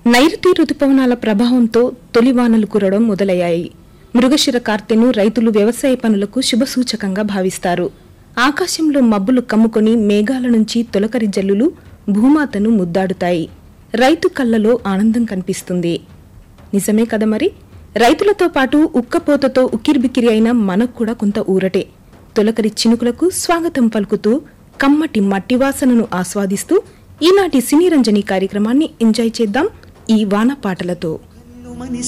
నైరుతి రుతుపవనాల ప్రభావంతో తొలి వానలు కురవడం మొదలయ్యాయి మృగశిర కార్తెను రైతులు వ్యవసాయ పనులకు శుభసూచకంగా భావిస్తారు ఆకాశంలో మబ్బులు కమ్ముకొని మేఘాల నుంచి తొలకరి జల్లులు భూమాతను ముద్దాడుతాయి రైతు కళ్ళలో ఆనందం కనిపిస్తుంది నిజమే కదా మరి రైతులతో పాటు ఉక్కపోతతో ఉక్కిరిబిక్కిరి అయిన మనకు కూడా కొంత ఊరటే తొలకరి చినుకులకు స్వాగతం పలుకుతూ కమ్మటి మట్టి వాసనను ఆస్వాదిస్తూ ఈనాటి సినీ రంజని కార్యక్రమాన్ని ఎంజాయ్ చేద్దాం ఈ వాన పాటలతో కన్నుమని